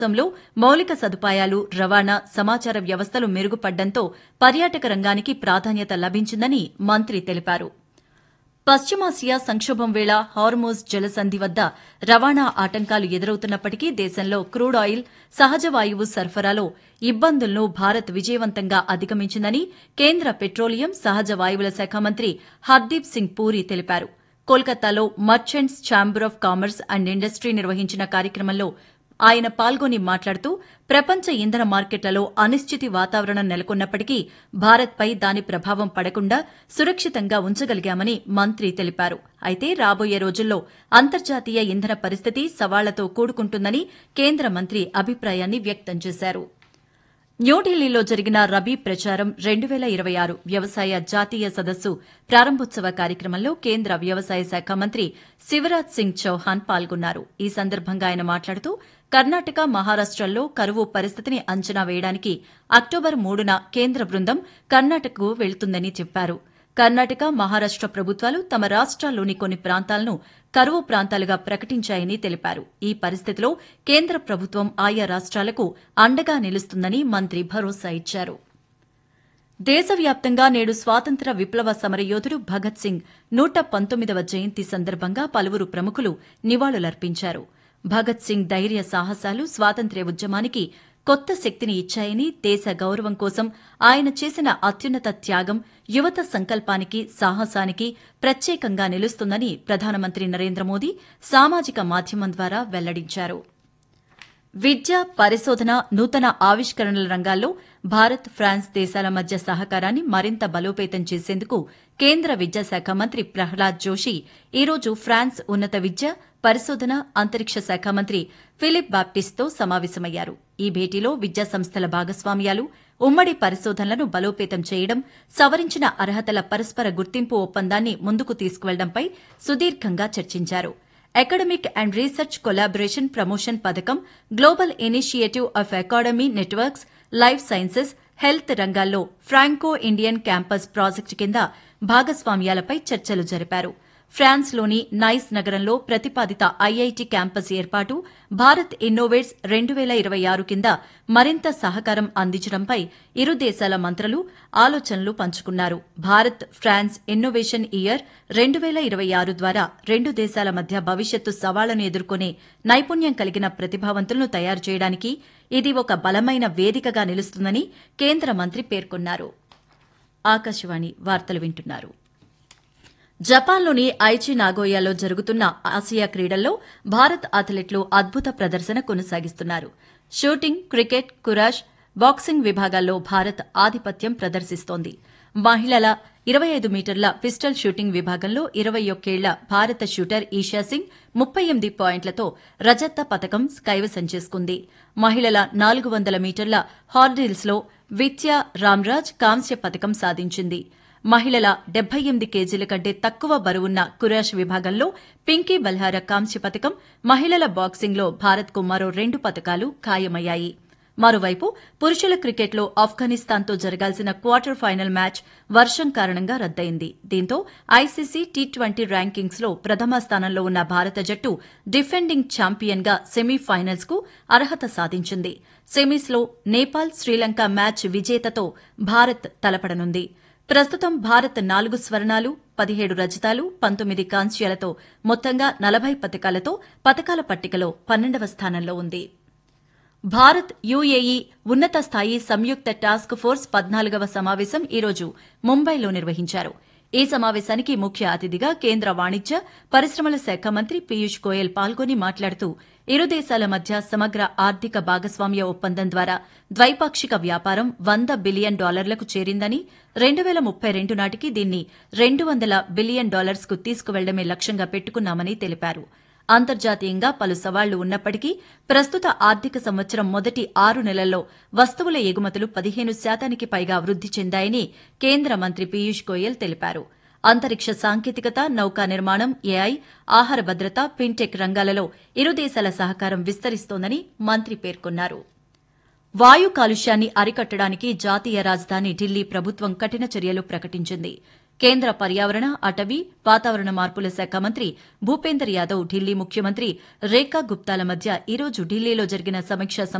రాష్టంలో మౌలిక సదుపాయాలు రవాణా సమాచార వ్యవస్థలు మెరుగుపడ్డంతో పర్యాటక రంగానికి ప్రాధాన్యత లభించిందని మంత్రి తెలిపారు పశ్చిమాసియా సంక్షోభం వేళ హార్మోజ్ జలసంధి వద్ద రవాణా ఆటంకాలు ఎదురవుతున్నప్పటికీ దేశంలో క్రూడ్ ఆయిల్ సహజ వాయువు సరఫరాలో ఇబ్బందులను భారత్ విజయవంతంగా అధిగమించిందని కేంద్ర పెట్రోలియం సహజ వాయువుల శాఖ మంత్రి హర్దీప్ సింగ్ పూరి తెలిపారు కోల్కతాలో merchants chamber of commerce and industry నిర్వహించిన కార్యక్రమంలో ఆయన పాల్గొని మాట్లాడుతూ ప్రపంచ ఇంధన మార్కెట్లలో అనిశ్చితి వాతావరణం నెలకొన్నప్పటికీ భారత్పై దాని ప్రభావం పడకుండా సురక్షితంగా ఉంచగలిగామని మంత్రి తెలిపారు అయితే రాబోయే రోజుల్లో అంతర్జాతీయ ఇంధన పరిస్థితి సవాళ్లతో కూడుకుంటుందని కేంద్ర మంత్రి అభిప్రాయాన్ని వ్యక్తం చేశారు న్యూఢిల్లీలో జరిగిన రబీ ప్రచారం రెండు వేల ఇరవై ఆరు వ్యవసాయ జాతీయ సదస్సు ప్రారంభోత్సవ కార్యక్రమంలో కేంద్ర వ్యవసాయ శాఖ మంత్రి శివరాజ్ సింగ్ చౌహాన్ పాల్గొన్నారు ఈ సందర్భంగా ఆయన మాట్లాడుతూ కర్ణాటక మహారాష్టల్లో కరువు పరిస్థితిని అంచనా వేయడానికి అక్టోబర్ మూడున కేంద్ర బృందం కర్ణాటకకు వెళుతుందని చెప్పారు కర్ణాటక మహారాష్ట ప్రభుత్వాలు తమ రాష్ట్రాల్లోని కొన్ని ప్రాంతాలను కరువు ప్రాంతాలుగా ప్రకటించాయని తెలిపారు ఈ పరిస్థితిలో కేంద్ర ప్రభుత్వం ఆయా రాష్ట్రాలకు అండగా నిలుస్తుందని మంత్రి భరోసా ఇచ్చారు దేశవ్యాప్తంగా నేడు స్వాతంత్ర విప్లవ సమరయోధుడు భగత్ సింగ్ నూట పంతొమ్మిదవ జయంతి సందర్భంగా పలువురు ప్రముఖులు నివాళులర్పించారు భగత్ సింగ్ ధైర్య సాహసాలు స్వాతంత్ర్య ఉద్యమానికి కొత్త శక్తిని ఇచ్చాయని దేశ గౌరవం కోసం ఆయన చేసిన అత్యున్నత త్యాగం యువత సంకల్పానికి సాహసానికి ప్రత్యేకంగా నిలుస్తుందని ప్రధానమంత్రి నరేంద్ర మోదీ సామాజిక మాధ్యమం ద్వారా వెల్లడించారు విద్య పరిశోధన నూతన ఆవిష్కరణల రంగాల్లో భారత్ ఫ్రాన్స్ దేశాల మధ్య సహకారాన్ని మరింత బలోపేతం చేసేందుకు కేంద్ర విద్యాశాఖ మంత్రి ప్రహ్లాద్ జోషి ఈరోజు ఫ్రాన్స్ ఉన్నత విద్య పరిశోధన అంతరిక్ష శాఖ మంత్రి ఫిలిప్ బాప్టిస్ట్తో సమావేశమయ్యారు ఈ భేటీలో విద్యాసంస్థల భాగస్వామ్యాలు ఉమ్మడి పరిశోధనలను బలోపేతం చేయడం సవరించిన అర్హతల పరస్పర గుర్తింపు ఒప్పందాన్ని ముందుకు తీసుకువెళ్లడంపై సుదీర్ఘంగా చర్చించారు academic and research collaboration promotion పథకం global initiative of academy networks life sciences health రంగాల్లో ఫ్రాంకో ఇండియన్ క్యాంపస్ ప్రాజెక్టు కింద భాగస్వామ్యాలపై చర్చలు జరిపారు ఫ్రాన్స్లోని నైస్ నగరంలో ప్రతిపాదిత ఐఐటి క్యాంపస్ ఏర్పాటు భారత్ ఇన్నోవేట్స్ రెండు వేల ఇరవై ఆరు కింద మరింత సహకారం అందించడంపై ఇరు దేశాల మంత్రులు ఆలోచనలు పంచుకున్నారు భారత్ ఫ్రాన్స్ ఇన్నోవేషన్ ఇయర్ రెండు వేల ఇరవై ఆరు ద్వారా రెండు దేశాల మధ్య భవిష్యత్తు సవాళ్లను ఎదుర్కొనే నైపుణ్యం కలిగిన ప్రతిభావంతులను తయారు చేయడానికి ఇది ఒక బలమైన వేదికగా నిలుస్తుందని కేంద్ర మంత్రి పేర్కొన్నారు ఆకాశవాణి వార్తలు వింటున్నారు జపాన్లోని ఐచి నాగోయాలో జరుగుతున్న ఆసియా క్రీడల్లో భారత్ అథ్లెట్లు అద్భుత ప్రదర్శన కొనసాగిస్తున్నారు షూటింగ్ క్రికెట్ కురాష్ బాక్సింగ్ విభాగాల్లో భారత్ ఆధిపత్యం ప్రదర్శిస్తోంది మహిళల ఇరవై ఐదు మీటర్ల పిస్టల్ షూటింగ్ విభాగంలో ఇరవై ఒక్కేళ్ల భారత షూటర్ ఈషా సింగ్ ముప్పై ఎనిమిది పాయింట్లతో రజత పథకం కైవసం చేసుకుంది మహిళల నాలుగు వందల మీటర్ల హార్డిల్స్లో విత్యా రామ్రాజ్ కాంస్య పథకం సాధించింది మహిళల డెబ్బై ఎనిమిది కేజీల కంటే తక్కువ బరువున్న కురాష్ విభాగంలో పింకీ బల్హార కాంస్య పథకం మహిళల బాక్సింగ్లో భారత్కు మరో రెండు పథకాలు ఖాయమయ్యాయి మరోవైపు పురుషుల క్రికెట్లో ఆఫ్ఘనిస్తాన్తో జరగాల్సిన క్వార్టర్ ఫైనల్ మ్యాచ్ వర్షం కారణంగా రద్దయింది దీంతో ఐసీసీ టీ ట్వంటీ ర్యాంకింగ్స్లో ప్రథమ స్థానంలో ఉన్న భారత జట్టు డిఫెండింగ్ ఛాంపియన్గా సెమీఫైనల్స్ కు అర్హత సాధించింది సెమీస్లో నేపాల్ శ్రీలంక మ్యాచ్ విజేతతో భారత్ తలపడనుంది ప్రస్తుతం భారత్ నాలుగు స్వర్ణాలు పదిహేడు రజతాలు పంతొమ్మిది కాంస్యాలతో మొత్తంగా నలభై పథకాలతో పథకాల పట్టికలో పన్నెండవ స్థానంలో ఉంది భారత్ యుఏఈ ఉన్నత స్థాయి సంయుక్త టాస్క్ ఫోర్స్ పద్నాలుగవ సమావేశం ఈరోజు ముంబైలో నిర్వహించారు ఈ సమావేశానికి ముఖ్య అతిథిగా కేంద్ర వాణిజ్య పరిశ్రమల శాఖ మంత్రి పీయూష్ గోయల్ పాల్గొని మాట్లాడుతూ ఇరు దేశాల మధ్య సమగ్ర ఆర్థిక భాగస్వామ్య ఒప్పందం ద్వారా ద్వైపాక్షిక వ్యాపారం వంద బిలియన్ డాలర్లకు చేరిందని రెండు వేల ముప్పై రెండు నాటికి దీన్ని రెండు వందల బిలియన్ డాలర్స్కు తీసుకువెళ్లడమే లక్ష్యంగా పెట్టుకున్నామని తెలిపారు అంతర్జాతీయంగా పలు సవాళ్లు ఉన్నప్పటికీ ప్రస్తుత ఆర్థిక సంవత్సరం మొదటి ఆరు నెలల్లో వస్తువుల ఎగుమతులు పదిహేను శాతానికి పైగా వృద్ది చెందాయని కేంద్ర మంత్రి పీయూష్ గోయల్ తెలిపారు అంతరిక్ష సాంకేతికత నౌకా నిర్మాణం ఏఐ ఆహార భద్రత ఫిన్టెక్ రంగాలలో ఇరు దేశాల సహకారం విస్తరిస్తోందని మంత్రి పేర్కొన్నారు వాయు కాలుష్యాన్ని అరికట్టడానికి జాతీయ రాజధాని ఢిల్లీ ప్రభుత్వం కఠిన చర్యలు ప్రకటించింది కేంద్ర పర్యావరణ అటవీ వాతావరణ మార్పుల శాఖ మంత్రి భూపేందర్ యాదవ్ ఢిల్లీ ముఖ్యమంత్రి రేఖా గుప్తాల మధ్య ఈ రోజు ఢిల్లీలో జరిగిన సమీక్షా